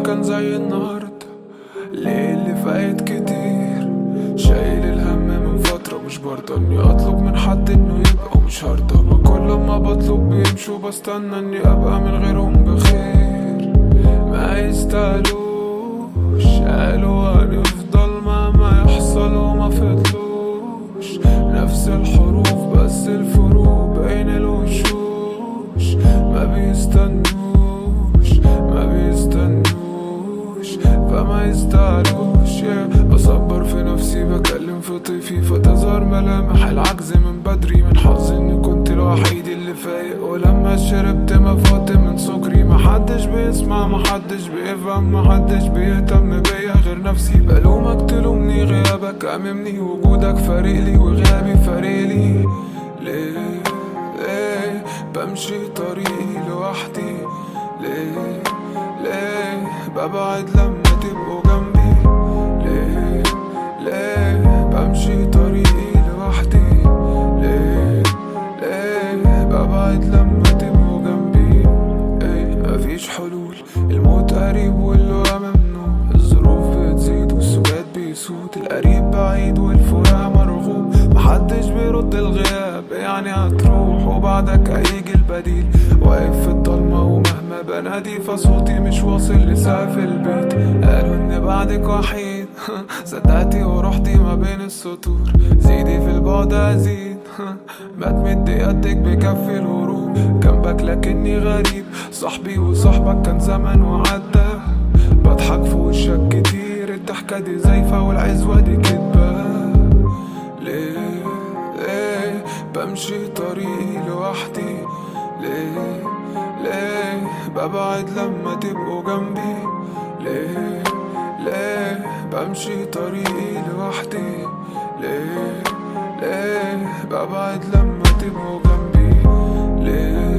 كان زي النهاردة ليه اللي فايت كتير شايل الهم من فترة مش برضى اني اطلب من حد انه يبقى ومش هرضى ما كل ما بطلب بيمشوا بستنى اني ابقى من غيرهم بخير ما يستاهلوش قالوا هنفضل مهما يحصل وما فضلوش نفس الحروف بس الفروق بين الوشوش ما بيستنوش ما بيستنوش فما يستاهلوش yeah. بصبر في نفسي بكلم في طيفي فتظهر ملامح العجز من بدري من حظي اني كنت الوحيد اللي فايق ولما شربت ما فقت من سكري محدش بيسمع محدش بيفهم محدش بيهتم بيا غير نفسي بلومك تلومني غيابك اممني وجودك فارقلي وغيابي فارقلي ليه ليه بمشي طريقي لوحدي ليه ليه ببعد لما تبقوا جنبي ليه ليه بمشي طريقي لوحدي ليه ليه ببعد لما تبقوا جنبي ايه مفيش حلول الموت قريب واللقا ممنوع الظروف بتزيد والسجاد بيسود القريب بعيد والفراق مرغوب محدش بيرد الغياب يعني هتروح وبعدك هيجي البديل واقف في الضلمة ومهما بنادي فصوتي مش واصل لسقف البيت قالوا ان بعدك وحيد صدقتي ورحتي ما بين السطور زيدي في البعد ازيد ما تمد يدك بكفي الهروب جنبك لكني غريب صاحبي وصاحبك كان زمن وعدى بضحك في وشك كتير الضحكة دي زيفة والعزوة دي كدبة ليه ليه بمشي طريقي لوحدي ليه ليه ببعد لما تبقوا جنبي ليه ليه بمشي طريقي لوحدي ليه ليه ببعد لما تبقوا جنبي ليه